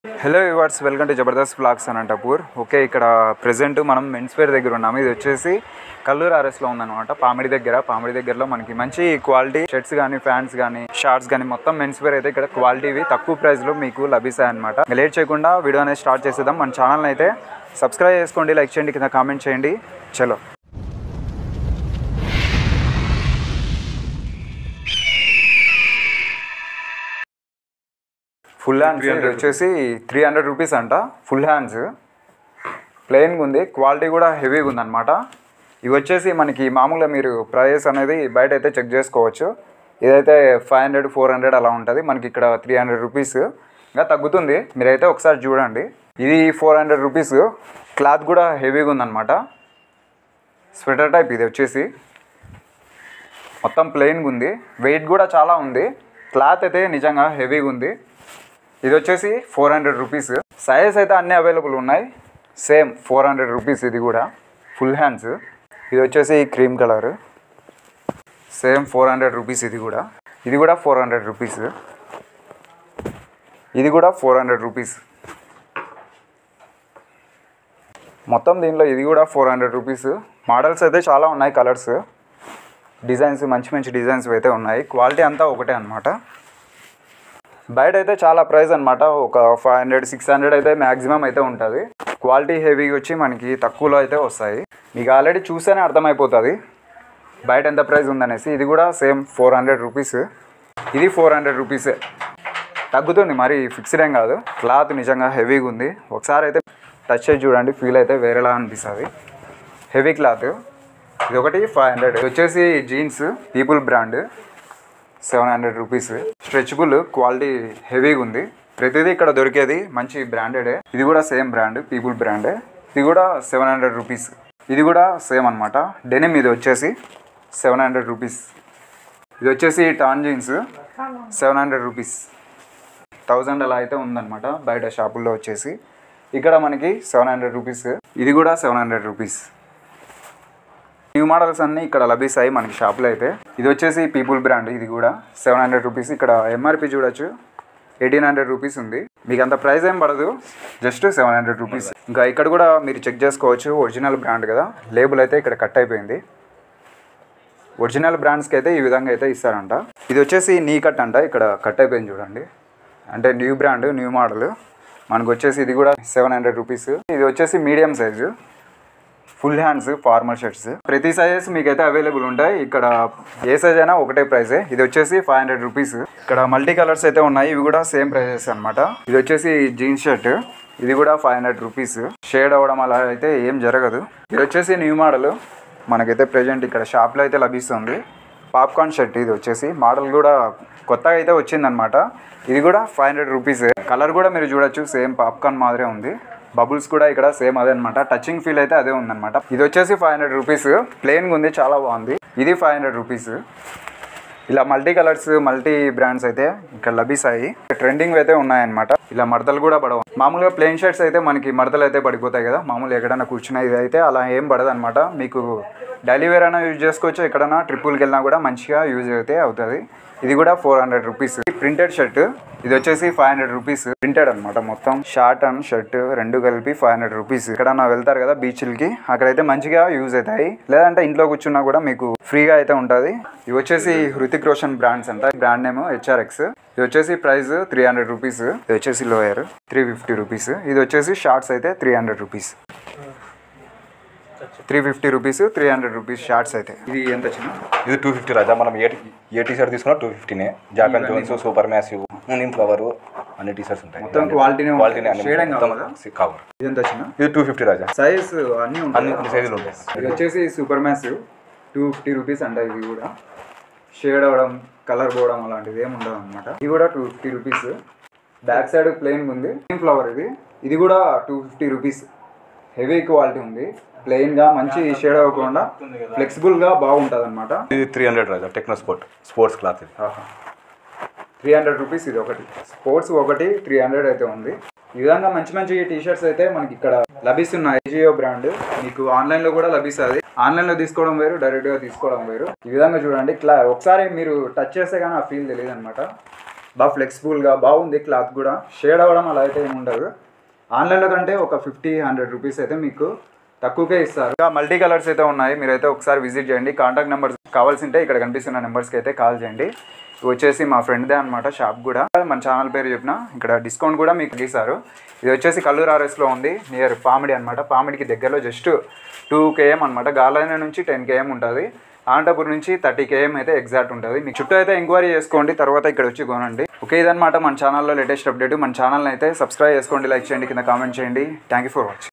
Hello yours welcome to Jabardasth blogs Anantapur okay ఇక్కడ present మనం men's wear దగ్గర ఉన్నాము ఇది వచ్చేసి కల్లూరు ఆర్ఎస్లో ఉందన్నమాట పామిడి దగ్గర పామిడి దగ్గరలో మనకి మంచి క్వాలిటీ షర్ట్స్ కానీ ఫ్యాన్స్ కానీ షార్ట్స్ కానీ మొత్తం మెన్స్ వేర్ అయితే ఇక్కడ క్వాలిటీవి తక్కువ ప్రైస్లో మీకు లభిస్తాయి అనమాట లేట్ చేయకుండా వీడియో అనేది స్టార్ట్ చేసేద్దాం మన ఛానల్ అయితే సబ్స్క్రైబ్ చేసుకోండి లైక్ చేయండి కింద కామెంట్ చేయండి చలో ఫుల్ హ్యాండ్స్ ఇది వచ్చేసి త్రీ హండ్రెడ్ రూపీస్ అంట ఫుల్ హ్యాండ్స్ ప్లెయిన్గా ఉంది క్వాలిటీ కూడా హెవీగా ఉందన్నమాట ఇవి వచ్చేసి మనకి మామూలుగా మీరు ప్రైస్ అనేది బయట అయితే చెక్ చేసుకోవచ్చు ఇదైతే ఫైవ్ హండ్రెడ్ ఫోర్ హండ్రెడ్ అలా ఉంటుంది మనకి ఇక్కడ త్రీ హండ్రెడ్ రూపీస్ ఇంకా తగ్గుతుంది మీరైతే ఒకసారి చూడండి ఇది ఫోర్ హండ్రెడ్ రూపీస్ క్లాత్ కూడా హెవీగా ఉందన్నమాట స్వెటర్ టైప్ ఇది వచ్చేసి మొత్తం ప్లెయిన్గా ఉంది వెయిట్ కూడా చాలా ఉంది క్లాత్ అయితే నిజంగా హెవీగా ఉంది ఇది వచ్చేసి ఫోర్ హండ్రెడ్ రూపీస్ సైజెస్ అయితే అన్నీ అవైలబుల్ ఉన్నాయి సేమ్ ఫోర్ హండ్రెడ్ రూపీస్ ఇది కూడా ఫుల్ హ్యాండ్స్ ఇది వచ్చేసి cream colour same four hundred rupees ఇది కూడా ఇది కూడా ఫోర్ హండ్రెడ్ రూపీస్ ఇది కూడా ఫోర్ హండ్రెడ్ రూపీస్ మొత్తం దీనిలో ఇది కూడా ఫోర్ హండ్రెడ్ రూపీస్ మోడల్స్ అయితే చాలా ఉన్నాయి కలర్స్ డిజైన్స్ మంచి మంచి డిజైన్స్ అయితే ఉన్నాయి క్వాలిటీ అంతా ఒకటే అనమాట బయట అయితే చాలా ప్రైస్ అనమాట ఒక ఫైవ్ హండ్రెడ్ సిక్స్ హండ్రెడ్ అయితే మ్యాక్సిమం అయితే ఉంటుంది క్వాలిటీ హెవీగా వచ్చి మనకి తక్కువలో అయితే వస్తాయి మీకు ఆల్రెడీ చూస్తేనే అర్థమైపోతుంది బయట ఎంత ప్రైస్ ఉందనేసి ఇది కూడా సేమ్ ఫోర్ హండ్రెడ్ రూపీస్ ఇది ఫోర్ హండ్రెడ్ రూపీసే తగ్గుతుంది మరి ఫిక్స్డ్ ఏం కాదు క్లాత్ నిజంగా హెవీగా ఉంది ఒకసారి అయితే టచ్ చేసి చూడండి ఫీల్ అయితే వేరేలా అనిపిస్తుంది హెవీ క్లాత్ ఇది ఒకటి ఫైవ్ హండ్రెడ్ ఇది వచ్చేసి jeans People brand seven hundred rupees stretchable quality హెవీగా ఉంది ప్రతిదీ ఇక్కడ దొరికేది మంచి బ్రాండెడే ఇది కూడా సేమ్ బ్రాండ్ పీపుల్ బ్రాండే ఇది కూడా సెవెన్ హండ్రెడ్ రూపీస్ ఇది కూడా సేమ్ అనమాట డెనిమ్ ఇది వచ్చేసి సెవెన్ హండ్రెడ్ రూపీస్ ఇది వచ్చేసి tan jeans seven hundred rupees thousand అలా అయితే ఉందన్నమాట బయట షాపుల్లో వచ్చేసి ఇక్కడ మనకి సెవెన్ హండ్రెడ్ రూపీస్ ఇది కూడా seven hundred rupees new models అన్నీ ఇక్కడ లభిస్తాయి మనకి షాప్లో అయితే ఇది వచ్చేసి పీపుల్ బ్రాండ్ ఇది కూడా సెవెన్ హండ్రెడ్ రూపీస్ ఇక్కడ ఎంఆర్పి చూడొచ్చు ఎయిటీన్ హండ్రెడ్ రూపీస్ ఉంది మీకు అంత ప్రైస్ ఏం పడదు జస్ట్ సెవెన్ హండ్రెడ్ రూపీస్ ఇంకా ఇక్కడ కూడా మీరు చెక్ చేసుకోవచ్చు ఒరిజినల్ బ్రాండ్ కదా లేబుల్ అయితే ఇక్కడ కట్ అయిపోయింది ఒరిజినల్ బ్రాండ్స్కి అయితే ఈ విధంగా అయితే ఇస్తారంట ఇది వచ్చేసి నీ కట్ అంట ఇక్కడ కట్ అయిపోయింది చూడండి అంటే న్యూ బ్రాండ్ న్యూ మోడల్ మనకు వచ్చేసి ఇది కూడా సెవెన్ హండ్రెడ్ రూపీస్ ఇది వచ్చేసి medium size full hands formal shirts ప్రతి సైజెస్ మీకైతే అవైలబుల్ ఉంటాయి ఇక్కడ ఏ సైజ్ అయినా ఒకటే ప్రైసే ఇది వచ్చేసి ఫైవ్ హండ్రెడ్ రూపీస్ ఇక్కడ మల్టీ కలర్స్ అయితే ఉన్నాయి ఇవి కూడా సేమ్ ప్రైజెస్ అనమాట ఇది వచ్చేసి జీన్స్ షర్ట్ ఇది కూడా ఫైవ్ హండ్రెడ్ రూపీస్ షేడ్ అవ్వడం అలా అయితే ఏం జరగదు ఇది వచ్చేసి న్యూ మోడల్ మనకైతే ప్రెజెంట్ ఇక్కడ షాప్లో అయితే లభిస్తుంది పాప్కార్న్ షర్ట్ ఇది వచ్చేసి మోడల్ కూడా కొత్తగా అయితే వచ్చిందనమాట ఇది కూడా ఫైవ్ హండ్రెడ్ రూపీస్ కలర్ కూడా మీరు చూడొచ్చు సేమ్ పాప్కార్న్ మాదిరే ఉంది బబుల్స్ కూడా ఇక్కడ సేమ్ అదే అనమాట టచింగ్ ఫీల్ అయితే అదే ఉందన్నమాట ఇది వచ్చేసి ఫైవ్ హండ్రెడ్ రూపీస్ ప్లెయిన్గా ఉంది చాలా బాగుంది ఇది ఫైవ్ హండ్రెడ్ రూపీస్ ఇలా మల్టీ కలర్స్ మల్టీ బ్రాండ్స్ అయితే ఇక్కడ లభిస్తాయి ట్రెండింగ్ అయితే ఉన్నాయన్నమాట ఇలా మడతలు కూడా పడవు మామూలుగా ప్లెయిన్ షర్ట్స్ అయితే మనకి మడతలు అయితే పడిపోతాయి కదా మామూలు ఎక్కడైనా కూర్చున్నా ఇది అయితే అలా ఏం పడదు అనమాట మీకు డైలీ వేర్ అయినా యూజ్ చేసుకోవచ్చు ఎక్కడైనా ట్రిప్పుల్కి వెళ్ళినా కూడా మంచిగా యూజ్ అయితే అవుతుంది ఇది కూడా four hundred rupees printed shirt ఇది వచ్చేసి ఫైవ్ హండ్రెడ్ రూపీస్ ప్రింటెడ్ అనమాట మొత్తం షార్ట్ అండ్ షర్ట్ రెండు కలిపి ఫైవ్ హండ్రెడ్ రూపీస్ ఇక్కడ వెళ్తారు కదా బీచ్లకి అక్కడైతే మంచిగా యూజ్ అవుతాయి లేదంటే ఇంట్లో కూర్చున్నా కూడా మీకు ఫ్రీగా అయితే ఉంటుంది ఇవి వచ్చేసి హృతిక్ రోషన్ బ్రాండ్స్ అంట బ్రాండ్ నేమ్ హెచ్ఆర్ఎక్స్ ఇది వచ్చేసి ప్రైస్ త్రీ హండ్రెడ్ రూపీస్ ఇది వచ్చేసి లోయర్ త్రీ ఫిఫ్టీ రూపీస్ ఇది వచ్చేసి షార్ట్స్ అయితే three hundred rupees three fifty rupees three hundred rupees shorts అయితే ఇది ఎంత చిన్న ఇది టూ ఫిఫ్టీ రాజా మనం ఏ ఏ టీ షర్ట్ తీసుకున్నా టూ ఫిఫ్టీనే Jack and Jones super massive mooning flower అన్ని టీ షర్ట్స్ ఉంటాయి మొత్తం quality నే ఉంటుంది. క్వాలిటీనే అన్ని Shade ఏం మొత్తం కావాలా? కవర్ ఇది ఎంత చిన్న ఇది టూ ఫిఫ్టీ రాజా సైజ్ అన్నీ అన్ని ఉంటాయి అన్ని సైజులు ఉంటాయి ఇది వచ్చేసి super massive two fifty rupees అంట ఇది కూడా షేడ్ అవ్వడం కలర్ పోవడం అలాంటిది ఏమి ఉండదు అనమాట ఇది కూడా two fifty rupees back side plain ఉంది ఫ్లవర్ ఇది ఇది కూడా two fifty rupees heavy quality ఉంది ప్లెయిన్గా మంచి షేడ్ అవ్వకుండా ఫ్లెక్సిబుల్గా బాగుంటుంది అనమాట ఇది త్రీ హండ్రెడ్ రాజా టెక్నో స్పోర్ట్ స్పోర్ట్స్ క్లాత్ ఇది త్రీ హండ్రెడ్ రూపీస్ ఇది ఒకటి స్పోర్ట్స్ ఒకటి త్రీ హండ్రెడ్ అయితే ఉంది ఈ విధంగా మంచి మంచి టీ షర్ట్స్ అయితే మనకి ఇక్కడ లభిస్తున్నాయి జియో బ్రాండ్ మీకు ఆన్లైన్ లో కూడా లభిస్తుంది ఆన్లైన్ లో తీసుకోవడం వేరు డైరెక్ట్ గా తీసుకోవడం వేరు ఈ విధంగా చూడండి క్లా ఒకసారి మీరు టచ్ చేస్తే కానీ ఆ ఫీల్ తెలియదు అనమాట బాగా ఫ్లెక్సిబుల్గా బాగుంది క్లాత్ కూడా షేడ్ అవ్వడం అలా అయితే ఏమి ఉండదు ఆన్లైన్లో కంటే ఒక ఫిఫ్టీ హండ్రెడ్ రూపీస్ అయితే మీకు తక్కువకే ఇస్తారు ఇంకా మల్టీ కలర్స్ అయితే ఉన్నాయి మీరైతే ఒకసారి విజిట్ చేయండి కాంటాక్ట్ నెంబర్స్ కావాల్సింటే ఇక్కడ కనిపిస్తున్న నెంబర్స్కి అయితే కాల్ చేయండి ఇవి వచ్చేసి మా ఫ్రెండ్దే అనమాట షాప్ కూడా మన ఛానల్ పేరు చెప్పిన ఇక్కడ డిస్కౌంట్ కూడా మీకు ఇస్తారు ఇది వచ్చేసి కల్లూరు ఆర్ఎస్లో ఉంది నియర్ పామిడి అనమాట పామిడికి దగ్గరలో జస్ట్ టూ కేఎం అనమాట గాలైన నుంచి టెన్ కేఎం ఉంటుంది అనంతపురం నుంచి థర్టీ కేఎం అయితే ఎగ్జాక్ట్ ఉంటుంది మీకు చుట్టూ అయితే ఎంక్వైరీ చేసుకోండి తర్వాత ఇక్కడ వచ్చి కొనండి ఓకే ఇదనమాట మన ఛానల్లో లేటెస్ట్ అప్డేట్ మన ఛానల్ని అయితే సబ్స్క్రైబ్ చేసుకోండి లైక్ చేయండి కింద కామెంట్ చేయండి థ్యాంక్ యూ ఫర్ వాచింగ్